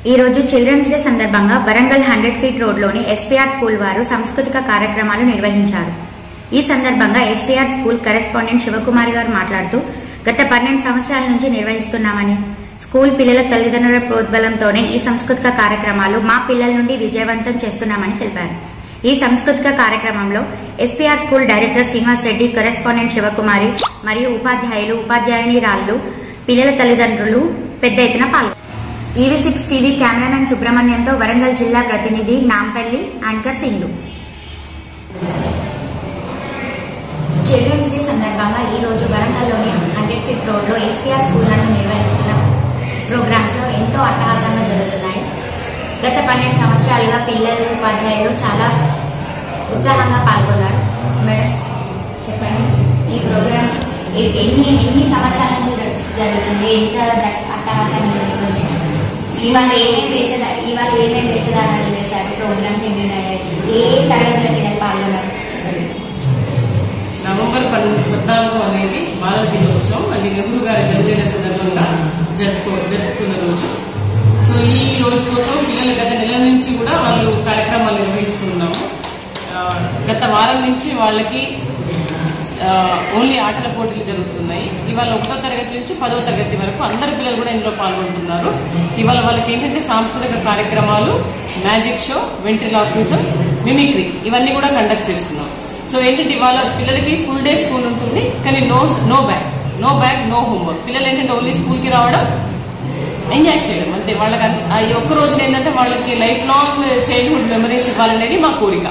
ఈ రోజు children's day సందర్భంగా వరంగల్ హండ్రెడ్ ఫీట్ రోడ్లోని ఎస్పీఆర్ స్కూల్ వారు సాంస్కృతిక కార్యక్రమాలు నిర్వహించారు ఈ సందర్భంగా ఎస్పీఆర్ స్కూల్ కరెస్పాండెంట్ శివకుమార్ గారు మాట్లాడుతూ గత పన్నెండు సంవత్సరాల నుంచి నిర్వహిస్తున్నామని స్కూల్ పిల్లల తల్లిదండ్రుల ప్రోద్బలంతోనే ఈ సాంస్కృతిక కార్యక్రమాలు మా పిల్లల నుండి విజయవంతం చేస్తున్నామని తెలిపారు ఈ సాంస్కృతిక కార్యక్రమంలో SPR school director Srinivas Reddy correspondent Sivakumari మరియు ఉపాధ్యాయులు ఉపాధ్యాయునిరాళ్లు పిల్లల తల్లిదండ్రులు పెద్ద ఎత్తున పాల్గొన్నారు ఈవీ సిక్స్ టీవీ కెమెరామెన్ సుబ్రహ్మణ్యంతో వరంగల్ జిల్లా ప్రతినిధి Nampally anchor Sindhu children's day సందర్భంగా ఈ రోజు వరంగల్లోని హండ్రెడ్ ఫీట్ రోడ్లో ఎస్పీఆర్ స్కూల్ నందు నిర్వహిస్తున్న ప్రోగ్రామ్స్ లో ఎంతో అట్టహాసంగా జరుగుతున్నాయి గత పన్నెండు సంవత్సరాలుగా పిల్లలు ఉపాధ్యాయులు చాలా ఉత్సాహంగా పాల్గొన్నారు మేడం చెప్పండి ఈ ప్రోగ్రామ్ ఎ- ఎన్ని ఎన్ని సంవత్సరాల నుంచి జరు- జరుగుతుంది ఎంత ద- అట్టహాసంగా జరుగుతుంది ఇవాళ ఏమేమి వేషధా ఇవాళ ఏమేమి వేషధారణలు వేశారు ప్రోగ్రామ్స్ ఏమేమి అయ్యాయి ఏ తరగతుల పిల్లలు పాల్గొన్నారు చెప్పండి నవంబర్ పన్నెండు పద్నాలుగు అనేది బాలల దినోత్సవం అది నెహ్రూ గారి జన్మదిన సందర్భంగా జరుపుకో జరుపుకున్న రోజు సో ఈ రోజు కోసం పిల్లలు గత నెల నుంచి కూడా వాళ్ళు కార్యక్రమాలు నిర్వహిస్తున్నాము ఆ, గత వారం నుంచి వాళ్ళకి ఆ, ఓన్లీ ఆటల పోటీలు జరుగుతున్నాయి ఇవాళ ఒకటో తరగతి నుంచి పదో తరగతి వరకు అందరు పిల్లలు కూడా ఇందులో పాల్గొంటున్నారు ఇవాళ వాళ్ళకి ఏంటంటే సాంస్కృతిక కార్యక్రమాలు మ్యాజిక్ షో వెంట్రిలాక్విజం మిమిక్రీ ఇవన్నీ కూడా కండక్ట్ చేస్తున్నాం సో ఏంటంటే ఇవాళ పిల్లలకి ఫుల్ డే స్కూల్ ఉంటుంది కానీ no no bag no bag no homework పిల్లలు ఏంటంటే ఓన్లీ స్కూల్కి రావడం ఎంజాయ్ చేయడం అంతే వాళ్ళకి అన్- ఆ ఈ ఒక్క రోజున ఏంటంటే వాళ్ళకి లైఫ్ లాంగ్ చైల్డ్హుడ్ మెమరీస్ ఇవ్వాలనేది మా కోరిక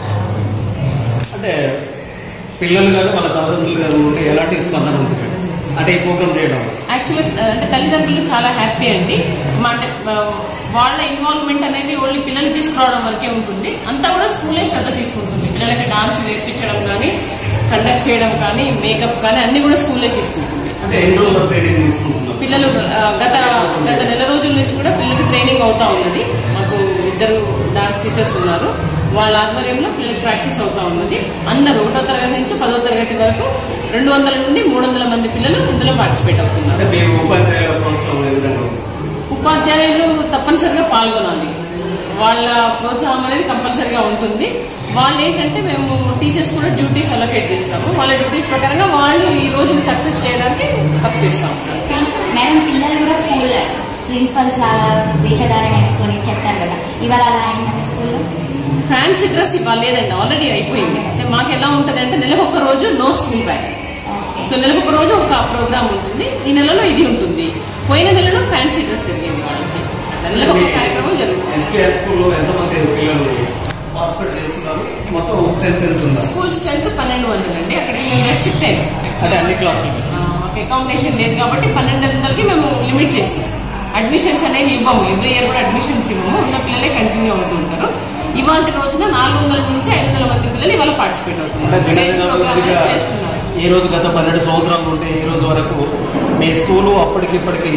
అంటే పిల్లలు గారు వాళ్ళ తల్లిదండ్రులు గారు ఉంటే ఎలాంటి స్పందన ఉంటుంది అంటే ఈ ప్రోగ్రామ్ చేయడం యాక్చువల్గా అంటే తల్లిదండ్రులు చాలా హ్యాపీ అండి మా అంటే ఆ, వాళ్ళ ఇన్వాల్వ్మెంట్ అనేది ఓన్లీ పిల్లలు తీసుకురావడం వరకే ఉంటుంది అంతా కూడా స్కూలే శ్రద్ధ తీసుకుంటుంది పిల్లలకి డాన్స్ నేర్పించడం కానీ కండక్ట్ చేయడం కానీ మేకప్ కానీ అన్ని కూడా స్కూలే తీసుకుంటుంది అంటే ఎన్ని రోజుల ట్రైనింగ్ తీసుకుంటున్నారు పిల్లలు ఆ, గత గత నెల రోజుల నుంచి కూడా పిల్లలకి ట్రైనింగ్ అవుతా ఉన్నది మాకు ఇద్దరు డాన్స్ టీచర్స్ ఉన్నారు వాళ్ళ ఆధ్వర్యంలో పిల్లలకి ప్రాక్టీస్ అవుతా ఉన్నది అందరూ ఒకటో తరగతి నుంచి పదో తరగతి వరకు రెండు వందల నుండి మూడు వందల మంది పిల్లలు ఇందులో పార్టిసిపేట్ అవుతున్నారు అంటే మీరు ఉపాధ్యాయుల ప్రోత్సాహం ఏ విధంగా ఉంది? ఉపాధ్యాయులు తప్పనిసరిగా పాల్గొనాలి వాళ్ళ ప్రోత్సాహం అనేది కంపల్సరిగా ఉంటుంది వాళ్ళు ఏంటంటే మేము టీచర్స్ కూడా డ్యూటీస్ అలొకేట్ చేస్తాము వాళ్ళ డ్యూటీస్ ప్రకారంగా వాళ్ళు ఈ రోజుని సక్సెస్ చేయడానికి వర్క్ చేస్తాం మేడం పిల్లలు కూడా స్కూల్ ప్రిన్సిపల్స్ లాగా వేషధారణ వేసుకొని చెప్తారు కదా ఇవాళ అలా అయిందా స్కూల్లో ఫ్యాన్సీ డ్రెస్ ఇవ్వాలి లేదండి ఆల్రెడీ అయిపోయింది అంటే మాకు ఎలా ఉంటుంది అంటే నెలకు ఒక రోజు నో స్కూల్ బ్యాగ్ సో నెలకు ఒక రోజు ఒక ప్రోగ్రామ్ ఉంటుంది ఈ నెలలో ఇది ఉంటుంది పోయిన నెలలో ఫ్యాన్సీ డ్రెస్ జరిగింది వాళ్ళకి నెలకు ఒక కార్యక్రమం జరుగుతుంది ఎస్పీఆర్ స్కూల్లో ఎంతమంది పిల్లలు పార్టిసిపేట్ చేస్తున్నారు మొత్తం స్ట్రెంత్ ఎంత ఉందా స్కూల్ స్ట్రెంత్ పన్నెండు వందలు అండి అక్కడ మేము రెస్ట్రిక్ట్ అయ్యాం అంటే అన్ని క్లాసులు మాకు అకామిడేషన్ లేదు కాబట్టి పన్నెండు వందలకి మేము లిమిట్ చేసినాం అడ్మిషన్స్ అనేవి ఇవ్వము ఎవ్రీ ఇయర్ కూడా అడ్మిషన్స్ ఇవ్వము ఉన్న పిల్లలే కంటిన్యూ అవుతూ ఉంటారు ఇవాళ రోజున నాలుగు వందల నుంచి ఐదు వందల మంది పిల్లలు ఇవాళ పార్టిసిపేట్ అంటే అవుతున్నారు స్టేజ్ ప్రోగ్రామ్ దినదినాభివృద్ధిగా అనేది చేస్తున్నారు ఈ రోజు గత పన్నెండు సంవత్సరాల నుండి ఈ రోజు వరకు మీ స్కూలు అప్పటికిప్పటికి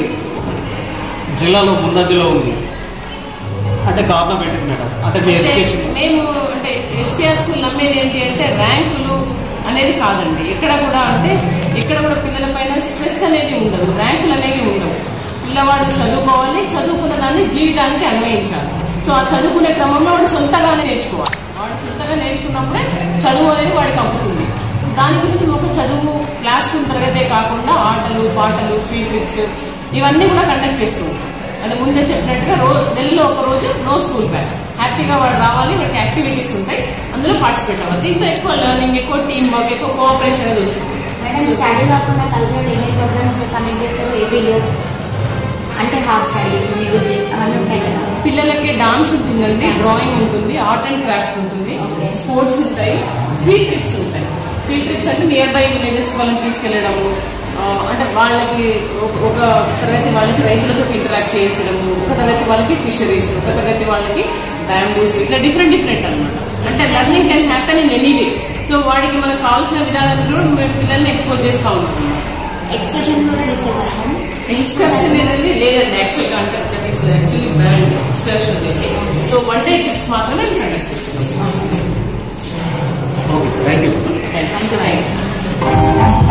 జిల్లాలో ముందంజలో ఉంది అంటే కారణం ఏంటి మేడం అంటే మీ అంటే ఎడ్యుకేషన్ మేము అంటే ఎస్పీఆర్ స్కూల్ నమ్మేది ఏంటి అంటే ర్యాంకులు అనేది కాదండి ఎక్కడ కూడా అంటే ఎక్కడ కూడా పిల్లల పైన స్ట్రెస్ అనేది ఉండదు ర్యాంకులు అనేవి ఉండవు పిల్లవాడు చదువుకోవాలి చదువుకున్న దాన్ని జీవితానికి అన్వయించాలి సో ఆ చదువుకునే క్రమంలో వాడు సొంతగానే నేర్చుకోవాలి వాడు సొంతగా నేర్చుకున్నప్పుడే చదువు అనేది వాడికి అమ్ముతుంది సో దాని గురించి ఒక చదువు క్లాస్ రూమ్ తరగతే కాకుండా ఆటలు పాటలు ఫీల్డ్ ట్రిప్స్ ఇవన్నీ కూడా కండక్ట్ చేస్తూ ఉంటాం అది ముందే చెప్పినట్టుగా రో నెలలో ఒక రోజు నో స్కూల్ బ్యాగ్ హ్యాపీగా వాడు రావాలి వాడికి యాక్టివిటీస్ ఉంటాయి అందులో పార్టిసిపేట్ అవ్వాలి దీంతో ఎక్కువ లెర్నింగ్ ఎక్కువ టీమ్ వర్క్ ఎక్కువ కోఆపరేషన్ అనేది వస్తుంది మేడం స్టడీ కాకుండా కల్చరల్ ఈవెంట్ ప్రోగ్రామ్స్ కండక్ట్ చేస్తారు ఏపీలో అంటే హాఫ్ స్టడీ మ్యూజిక్ అవన్నీ ఉంటాయి కదా పిల్లలకి డాన్స్ ఉంటుందండి డ్రాయింగ్ ఉంటుంది ఆర్ట్ అండ్ క్రాఫ్ట్ ఉంటుంది Okay. స్పోర్ట్స్ ఉంటాయి ఫీల్డ్ ట్రిప్స్ ఉంటాయి ఫీల్డ్ ట్రిప్స్ అంటే నియర్ బై విలేజెస్ వాళ్ళని తీసుకెళ్లడము ఆ, అంటే వాళ్ళకి ఒక- ఒక తరగతి వాళ్ళకి రైతులతో ఇంటరాక్ట్ చేయించడము ఒక తరగతి వాళ్ళకి ఫిషరీస్ ఒక తరగతి వాళ్ళకి బ్యాంబూస్ ఇట్లా డిఫరెంట్ డిఫరెంట్ అన్నమాట అంటే learning can happen in any way so వాడికి మనకు కావాల్సిన విధానాన్ని కూడా మేము పిల్లల్ని ఎక్స్పోజ్ చేస్తా ఉన్నాం ఎక్స్కర్షన్ కూడా తీసుకెళ్తారా మేడం ఎక్స్కర్షన్ అనేది లేదండి యాక్చువల్గా అంటే that is actually band excursion అనేది సో వన్ డే ట్రిప్స్ మాత్రమే కండక్ట్ చేస్తున్నాం okay thank you thank you